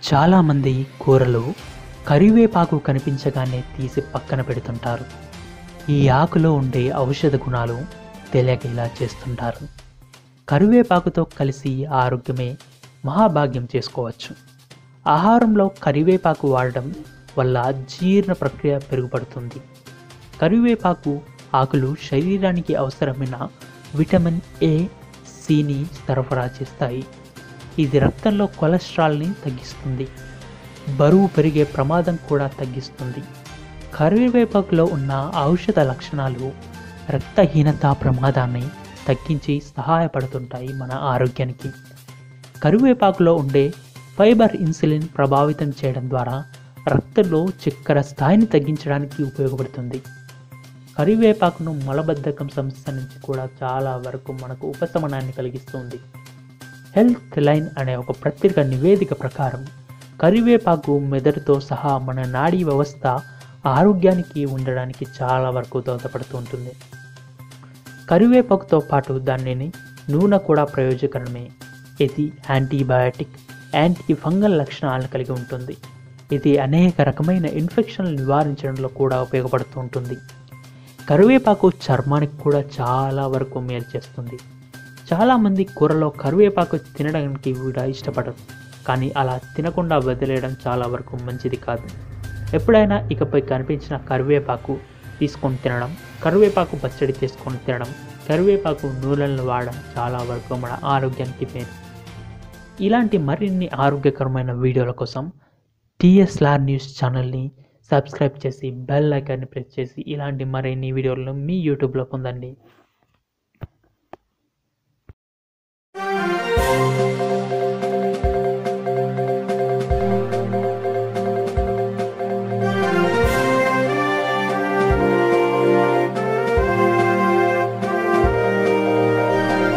చాలామంది కూరలు కరివేపాకు కనిపించగానే తీసి పక్కన పెడుతుంటారు ఈ ఆకులో ఉండే ఔషధ గుణాలు తెలియక ఇలా చేస్తుంటారు కరివేపాకుతో కలిసి ఆరోగ్యమే మహాభాగ్యం చేసుకోవచ్చు ఆహారంలో కరివేపాకు వాడడం వల్ల జీర్ణ ప్రక్రియ పెరుగుపడుతుంది కరివేపాకు ఆకులు శరీరానికి అవసరమైన విటమిన్ ఏ సిని సరఫరా చేస్తాయి ఇది రక్తంలో కొలెస్ట్రాల్ని తగ్గిస్తుంది బరువు పెరిగే ప్రమాదం కూడా తగ్గిస్తుంది కరివేపాకులో ఉన్న ఔషధ లక్షణాలు రక్తహీనత ప్రమాదాన్ని తగ్గించి సహాయపడుతుంటాయి మన ఆరోగ్యానికి కరివేపాకులో ఉండే ఫైబర్ ఇన్సులిన్ ప్రభావితం చేయడం ద్వారా రక్తంలో చక్కెర స్థాయిని తగ్గించడానికి ఉపయోగపడుతుంది కరివేపాకును మలబద్ధకం సమస్య నుంచి కూడా చాలా వరకు మనకు ఉపశమనాన్ని కలిగిస్తుంది హెల్త్ లైన్ అనే ఒక పత్రిక నివేదిక ప్రకారం కరివేపాకు మెదడుతో సహా మన నాడీ వ్యవస్థ ఆరోగ్యానికి ఉండడానికి చాలా వరకు దోహదపడుతూ ఉంటుంది కరివేపాకుతో పాటు దానిని నూనె కూడా ప్రయోజకరమే ఇది యాంటీబయాటిక్ యాంటీ ఫంగల్ లక్షణాలను కలిగి ఉంటుంది ఇది అనేక రకమైన ఇన్ఫెక్షన్లు నివారించడంలో కూడా ఉపయోగపడుతూ ఉంటుంది కరివేపాకు చర్మానికి కూడా చాలా వరకు మేలు చేస్తుంది చాలామంది కూరలో కరివేపాకు తినడానికి కూడా ఇష్టపడరు కానీ అలా తినకుండా వదిలేయడం చాలా వరకు మంచిది కాదు ఎప్పుడైనా ఇకపై కనిపించిన కరివేపాకు తీసుకొని తినడం కరివేపాకు పచ్చడి చేసుకొని తినడం కరివేపాకు నూనెలను వాడడం చాలా వరకు మన ఆరోగ్యానికి మేలు ఇలాంటి మరిన్ని ఆరోగ్యకరమైన వీడియోల కోసం టీఎస్ఆర్ న్యూస్ ఛానల్ని సబ్స్క్రైబ్ చేసి బెల్ ఐకాన్ని ప్రెస్ చేసి ఇలాంటి మరిన్ని వీడియోలను మీ యూట్యూబ్లో పొందండి